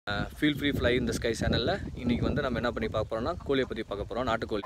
Feel free fly இந்த sky சேனலில் இன்றைக்கி வந்து நம்ம என்ன பண்ணி பார்க்க போகிறோம்னா கோழியை பற்றி பார்க்க போகிறோம் நாட்டுக்கோழி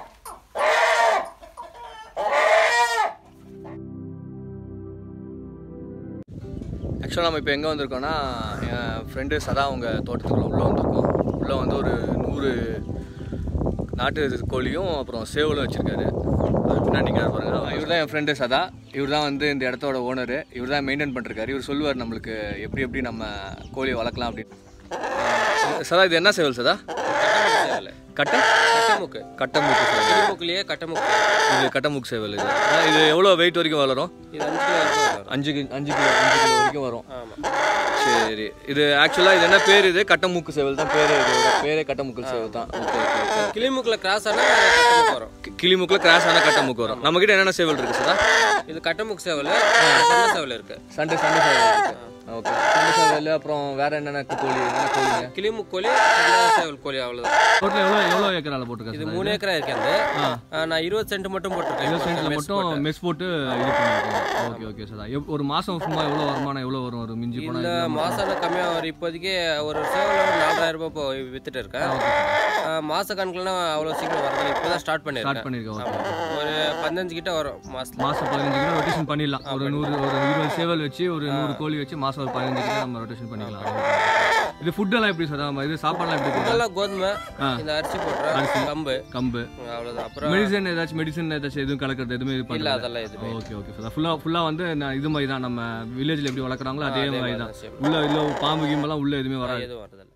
ஆக்சுவலாக நம்ம இப்போ எங்கே வந்திருக்கோம்னா என் ஃப்ரெண்டு சதா அவங்க தோட்டத்துக்குள்ள உள்ளே வந்திருக்கோம் உள்ளே வந்து ஒரு நூறு நாட்டு கோழியும் அப்புறம் சேவலும் வச்சுருக்காரு அது பின்னாடி நீங்கள் பாருங்க இவர் தான் என் ஃப்ரெண்டு சதா இவர் தான் வந்து இந்த இடத்தோட ஓனர் இவர் தான் மெயின்டைன் பண்ணிருக்காரு இவர் சொல்லுவார் நம்மளுக்கு எப்படி எப்படி நம்ம கோழியை வளர்க்கலாம் அப்படின்னு அஹ் சதா இது என்ன சேவல் சதா கட்ட கட்டமுக்கு கட்டமுக்கு சேவல் கட்டமுக்குலயே கட்டமுக்கு இது கட்டமுக்கு சேவல் இது அஹ் இது எவ்வளோ வெயிட் வரைக்கும் வளரும் இது அஞ்சு கிலோ வரைக்கும் வரும் அஞ்சு கி- அஞ்சு கிலோ அஞ்சு கிலோ வரைக்கும் வரும் ஆமா சரி இது ஆக்சுவலாக இது என்ன பேர் இது கட்டமுக்கு சேவல் தான் பேர் இது பேரே கட்டமுக்கு சேவல் தான் ஓகே ஓகே ஓகே கிளிமுக்குல கிராஸ் ஆனா கட்டமுக்கு வரும் கி- கிளிமுக்கில் கிராஸ் ஆன கட்டமுக்கு வரும் நம்மக்கிட்ட என்னென்ன சேவல் இருக்குது சார் இது கட்டமுக்கு சேவல் சண்டை சேவல் இருக்கு சண்டே சண்டே சேவல் இருக்கு ஓகே சண்டே சேவல் அப்புறம் வேற என்னென்ன கோழி என்னென்ன கோழிங்க கிளிமுக்கு கோழி சண்டை சேவல் கோழி அவ்வளவுதான் டோட்டல் எவ்வளோ எவ்வளோ ஏக்கரால் போட்டிருக்காரு இது மூணு ஏக்கரா இருக்காது நான் இருபது சென்ட் மட்டும் போட்டிருக்கேன் இருபது சென்ட்ல மெஸ் மட்டும் போட்டு. மெஸ் போட்டு இது பண்ணிருக்கோம் ஓகே ஓகே சார் எப்- ஒரு மாசம் சும்மா எவ்வளோ வருமானம் எவ்வளோ வரும் ஒரு மிஞ்சி போனா இல்ல மாசம் கம்மியா ஒரு இப்போதைக்கு ஒரு சேவல் ஒரு நாலாயிரம் ரூபாய் இப்போ வித்துட்டு இருக்கேன் ஆ, மாச கணக்குலாம் அவ்வளவு சீக்கிரம் வரதில்லை இப்போதான் ஸ்டார்ட் ஸ்டார்ட் பண்ணிருக்கேன் பண்ணிருக்கோம் ஓகே ஆமா. ஒரு பதினஞ்சு கிட்ட வரும் மாசத்துல மாசம் பதினஞ்சு கிலோ ரொட்டேஷன் பண்ணிடலாம் ஒரு நூறு ஒரு இருபது சேவல் வச்சு ஒரு நூறு கோழி வச்சு மாசம் ஒரு பதினஞ்சு கிலோ நம்ம ரொட்டேஷன் பண்ணிக்கலாம் இது ஃபுட்டெல்லாம் எப்படி சார் நம்ம இது சாப்பாடுலாம் எப்படி போடுறோம் இதெல்லாம் கோதுமை இந்த அரிசி போட்டுறேன் கம்பு கம்பு அவ்வளவுதான் அப்புறம் மெடிசன் ஏதாச்சும் மெடிசன் ஏதாச்சும் எதுவும் கலக்கிறது எதுவுமே இது இல்ல பண்ணல அதெல்லாம் எதுவுமே ஓகே ஓகே சார் ஃபுல்லாக ஃபுல்லாக வந்து நான் இது மாதிரி தான் நம்ம வில்லேஜில் எப்படி வளர்க்குறாங்களோ அதே மாதிரி தான் same. உள்ள இல்லை பாம்பு கீம்பெல்லாம் உள்ள எதுவுமே வராது எதுவும் வரதில்லை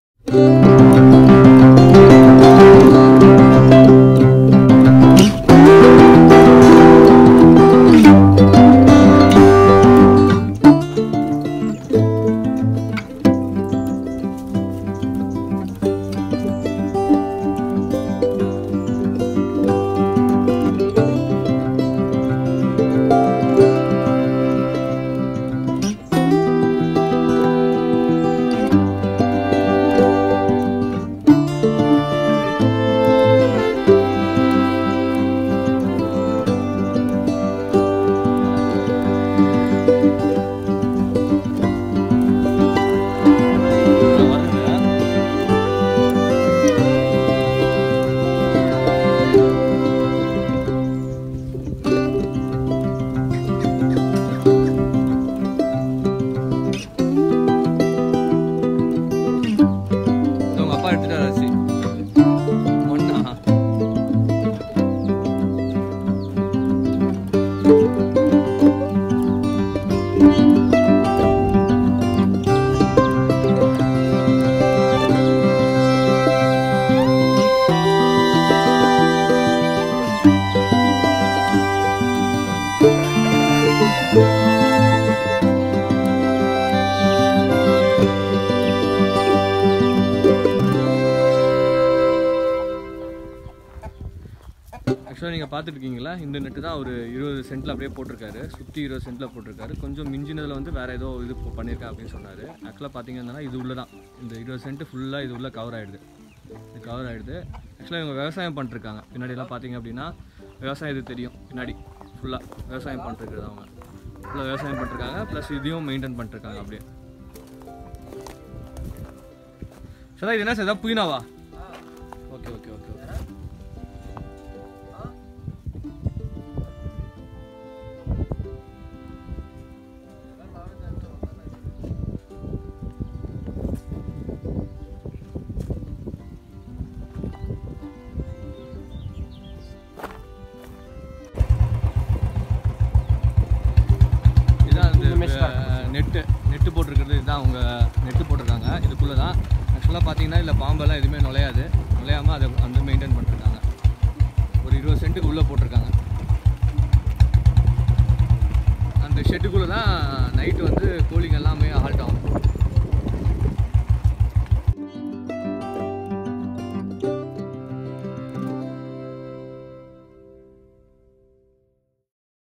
உங்க அப்பா எடுத்துட்டாரு அரிசி ஒண்ணா ஆக்சுவலாக நீங்கள் பார்த்துருக்கீங்களா இந்த நெட்டு தான் ஒரு இருபது சென்ட்டில் அப்படியே போட்டிருக்காரு சுற்றி இருபது சென்ட்டில் போட்டிருக்காரு கொஞ்சம் மிஞ்சினதில் வந்து வேறு ஏதோ இது போ- பண்ணியிருக்கேன் அப்படின்னு சொன்னார் ஆக்சுவலாக பார்த்தீங்கன்னா இது உள்ள தான் இந்த இருபது சென்ட் ஃபுல்லாக இது உள்ள கவர் ஆகிடுது இது கவர் ஆகிடுது ஆக்சுவலாக இவங்க விவசாயம் பண்ணிருக்காங்க பின்னாடிலாம் பார்த்தீங்க அப்படின்னா விவசாயம் இது தெரியும் பின்னாடி ஃபுல்லாக விவசாயம் பண்ணிருக்குது அவங்க ஃபுல்லாக விவசாயம் பண்ணிருக்காங்க ப்ளஸ் இதையும் மெயின்டைன் பண்ணிருக்காங்க அப்படியே சார் இது என்ன சார் ஏதாவது புதினாவா ஓகே ஓகே ஓகே ஓகே இதான் அந்த நெட்டு நெட்டு போட்டிருக்கிறது இதுதான் அவங்க நெட்டு போட்டிருக்காங்க இதுக்குள்ளே தான் ஆக்சுவலாக பார்த்தீங்கன்னா இல்லை பாம்பெல்லாம் எதுவுமே நுழையாது நுழையாமல் அதை அந்த மெயின்டைன் பண்ணிருக்காங்க ஒரு இருபது சென்ட்டுக்கு உள்ளே போட்டிருக்காங்க அந்த ஷெட்டுக்குள்ளே தான் நைட்டு வந்து